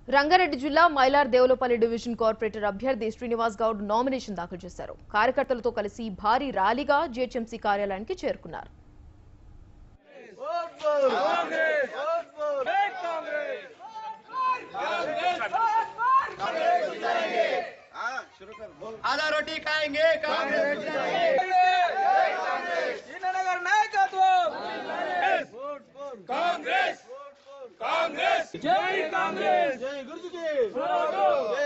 రంగారెడ్డి జిల్లా Mylar Devulapalli division corporator అభ్యర్థి Srinivas Goud nomination దాఖలు చేశారు కార్యకర్తలతో కలిసి భారీ ర్యాలీగా జీహెచ్ఎంసీ కార్యాలయానికి చేరుకున్నారు आधा रोटी खाएंगे कांग्रेस శ్రీనగర్ నాయకత్వం కాంగ్రెస్ కాంగ్రెస్ జై కాంగ్రెస్ జై గురుజీ జై